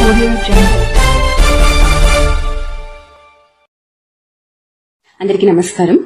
Audio Jungle. అందరికీ నమస్కారం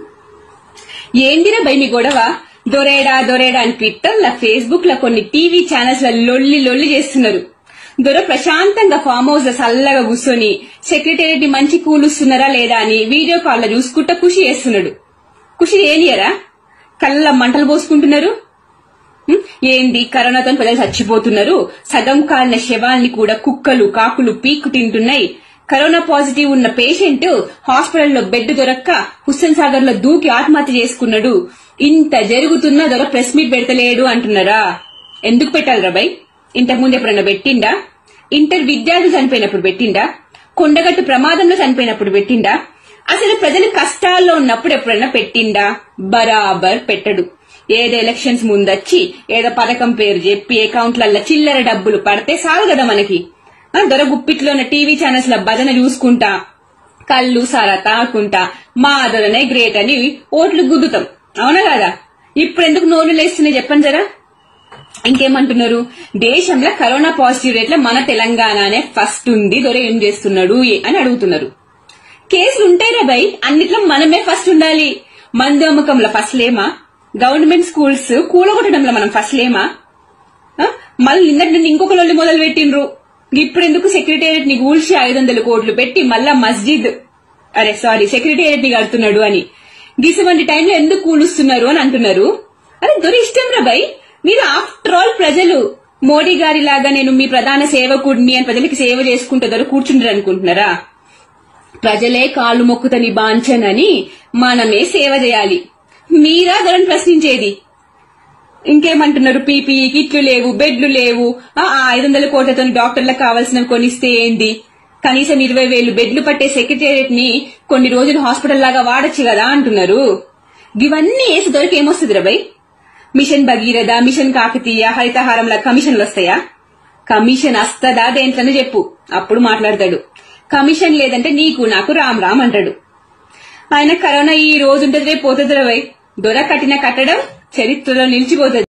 ఏందిరా భయ్ మీ గొడవ దొరేడా దొరేడా అని ట్విట్టర్ లా ఫేస్బుక్ లా కొన్ని టీవీ ఛానల్స్ ల లొల్లి లొల్లి చేస్తున్నారు దొర ప్రశాంతంగా ఫామ్ హౌస్ లో చల్లగా కూర్చొని సెక్రటేరియట్ ని మంచి కూలుస్తున్నారా లేదా అని వీడియో కాల్ లో చూసుకుంటా ఖుషి చేస్తున్నాడు ఖుషి ఏనియరా కళ్ళ మంటలు పోసుకుంటున్నారు హ్మ్? ఏంది కరోనాతో ప్రజలు చచ్చిపోతున్నారు సగం కాలిన శవాల్ని కూడా కుక్కలు కాకులు పీక్కు తింటున్నాయి కరోనా పాజిటివ్ ఉన్న పేషెంట్ హాస్పిటల్లో బెడ్ దొరక్క హుస్సేన్ సాగర్ లో దూకి ఆత్మహత్య చేసుకున్నాడు ఇంత జరుగుతున్నా దొర ప్రెస్ మీట్ పెడతలేడు అంటున్నారా ఎందుకు పెట్టాలి రాబాయ్ ఇంతకు ముందు ఎప్పుడన్నా పెట్టిండా ఇంటర్ విద్యార్థులు చనిపోయినప్పుడు పెట్టిండా కొండగట్టు ప్రమాదంలో చనిపోయినప్పుడు పెట్టిండా అసలు ప్రజలు కష్టాల్లో ఉన్నప్పుడు ఎప్పుడన్నా పెట్టిండా బరాబర్ పెట్టడు ఏదో ఎలక్షన్స్ ముందొచ్చి ఏదో పథకం పేరు చెప్పి అకౌంట్లల్లో చిల్లర డబ్బులు పడితే చాలు కదా మనకి ఆ, దొర గుప్పిట్లో ఉన్న టీవీ ఛానల్స్ లో భజన చూసుకుంటా కళ్ళు సారా తాకుంటా మా దొరనే గ్రేట్ అని ఓట్లు గుద్దుతాం అవునా కదా ఇప్పుడు ఎందుకు నోరు లేస్తున్నాయి చెప్పండి జరా ఇంకేమంటున్నారు దేశంలో కరోనా పాజిటివ్ రేట్ల మన తెలంగాణనే ఫస్ట్ ఉంది దొర ఏం చేస్తున్నాడు ఏ- అని అడుగుతున్నారు కేసులు ఉంటాయిరా బై అన్నిట్లో మనమే ఫస్ట్ ఉండాలి మందు అమ్మకంలో ఫస్ట్ లేమా గవర్నమెంట్ స్కూల్స్ కూలగొట్టడంలో మనం ఫస్ట్ లేమా ఆ? మళ్ళీ నిన్నటి నుండి ఇంకొక లొల్లి మొదలు పెట్టిండ్రు ఇప్పుడు ఎందుకు సెక్రటేరియట్ ని కూల్చి ఐదు వందల కోట్లు పెట్టి మళ్ళా మస్జిద్ అరే సారీ సెక్రటేరియట్ ని కడుతున్నాడు అని గిసువంటి టైంలో ఎందుకు కూలుస్తున్నారు అని అంటున్నారు అరే దొరి ఇష్టం రా బై మీరు ఆఫ్టర్ ఆల్ ప్రజలు మోడీ గారి లాగా నేను మీ ప్రధాన సేవకుడిని అని ప్రజలకి సేవ చేసుకుంటే దొర కూర్చుంటారు అనుకుంటున్నారా ప్రజలే కాళ్ళు మొక్కుతని బాంచనని మనమే సేవ చేయాలి మీరా ధరని ప్రశ్నించేది ఇంకేమంటున్నారు పీపీఈ కిట్లు లేవు బెడ్లు లేవు ఆ ఆ ఐదు వందల కోట్లతో డాక్టర్లకు కావాల్సినవి కొనిస్తే ఏంది కనీసం ఇరవై వేలు బెడ్లు పట్టే సెక్రటేరియట్ ని కొన్ని రోజులు హాస్పిటల్ లాగా వాడొచ్చు కదా అంటున్నారు ఇవన్నీ వేసి దొరికి ఏమొస్తుంది రబై మిషన్ భగీరథ మిషన్ కాకతీయ హరితహారంలా కమిషన్లు వస్తాయా కమిషన్ వస్తదా దేంట్లోనే చెప్పు అప్పుడు మాట్లాడతాడు కమిషన్ లేదంటే నీకు నాకు రామ్ రామ్ అంటాడు ఆయన కరోనా ఈ రోజు ఉంటది రేపు పోతుంది రవై దొర కట్టిన కట్టడం చరిత్రలో నిలిచిపోతుంది